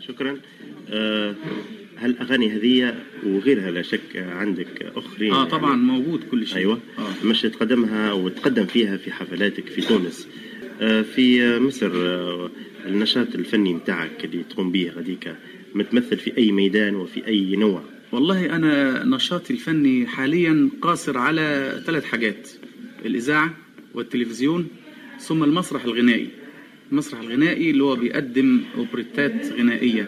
شكرا آه، هالأغاني هذه وغيرها لا شك عندك أخرين اه طبعا موجود كل شيء أيوة آه. مش تقدمها وتقدم فيها في حفلاتك في تونس آه، في مصر آه، النشاط الفني متاعك اللي تقوم به غاديك متمثل في أي ميدان وفي أي نوع والله أنا نشاطي الفني حاليا قاصر على ثلاث حاجات الإذاعة والتلفزيون ثم المسرح الغنائي المسرح الغنائي اللي هو بيقدم أوبريتات غنائية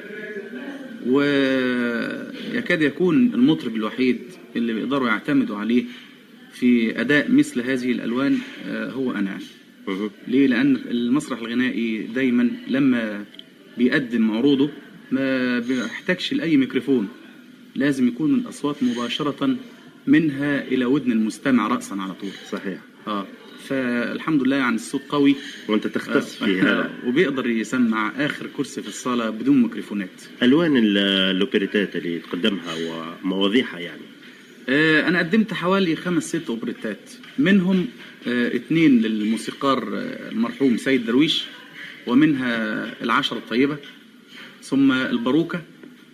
ويكاد يكون المطرب الوحيد اللي بيقدروا يعتمدوا عليه في أداء مثل هذه الألوان آه، هو أنا مه. ليه؟ لأن المسرح الغنائي دايما لما بيقدم عروضه ما بيحتاجش لأي ميكروفون لازم يكون الأصوات مباشرة منها إلى ودن المستمع رأسا على طول صحيح اه فالحمد لله يعني الصوت قوي وأنت تختص في آه، هذا وبيقدر يسمع آخر كرسي في الصالة بدون ميكروفونات ألوان ال- الأوبريتات اللي تقدمها ومواضيعها يعني آه، أنا قدمت حوالي خمس ست أوبريتات منهم آه، اتنين للموسيقار آه، المرحوم سيد درويش ومنها العشرة الطيبة ثم الباروكة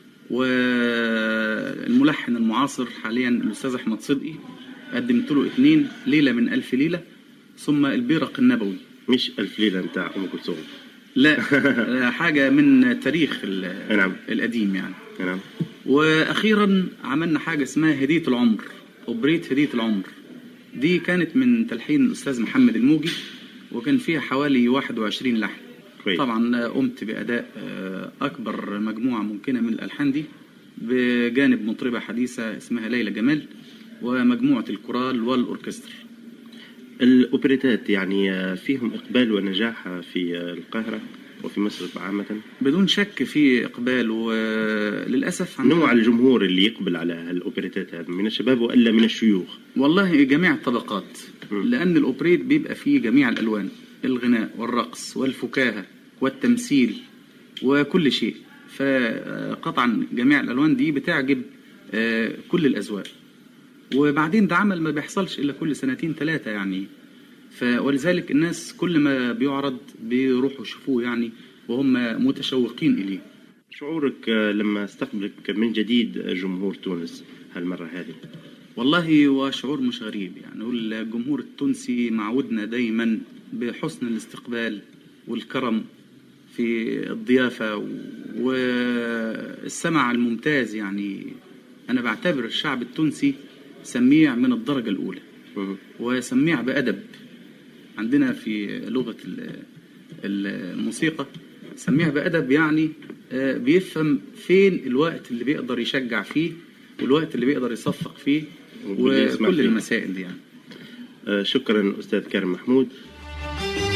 والملحن المعاصر حاليا الأستاذ أحمد صدقي قدمت له اتنين ليلة من ألف ليلة ثم البيرق النبوي مش ألف ليلة متاع أم كلثوم لا آه، حاجة من تاريخ ال- نعم. القديم يعني نعم واخيرا عملنا حاجه اسمها هديه العمر اوبريت هديه العمر دي كانت من تلحين الاستاذ محمد الموجي وكان فيها حوالي 21 لحن كويس. طبعا قمت باداء آه، اكبر مجموعه ممكنه من الالحان دي بجانب مطربه حديثه اسمها ليلى جمال ومجموعه الكورال والاوركسترا الأوبريتات يعني فيهم إقبال ونجاح في القاهرة وفي مصر عامة بدون شك في اقبال وللاسف عندنا- نوع الجمهور اللي يقبل على الأوبريتات هذا من الشباب وإلا من الشيوخ والله جميع الطبقات مم. لأن الأوبريت بيبقى فيه جميع الألوان الغناء والرقص والفكاهة والتمثيل وكل شيء فقطعا جميع الألوان دي بتعجب آه، كل الأذواق وبعدين ده عمل ما بيحصلش إلا كل سنتين ثلاثة يعني ف ولذلك الناس كل ما بيعرض بيروحوا يشوفوه يعني وهم متشوقين إليه شعورك لما استقبلك من جديد جمهور تونس هالمرة هذه والله هو شعور مش غريب يعني الجمهور التونسي معودنا دايما بحسن الاستقبال والكرم في الضيافة والسمع الممتاز يعني أنا بعتبر الشعب التونسي سميع من الدرجة الأولى مه. وسميع بأدب عندنا في لغة ال- ال- الموسيقى سميع بأدب يعني آه، بيفهم فين الوقت اللي بيقدر يشجع فيه والوقت اللي بيقدر يصفق فيه واللي يسمع وكل فيه. المسائل دي يعني آه، شكرا أستاذ كريم محمود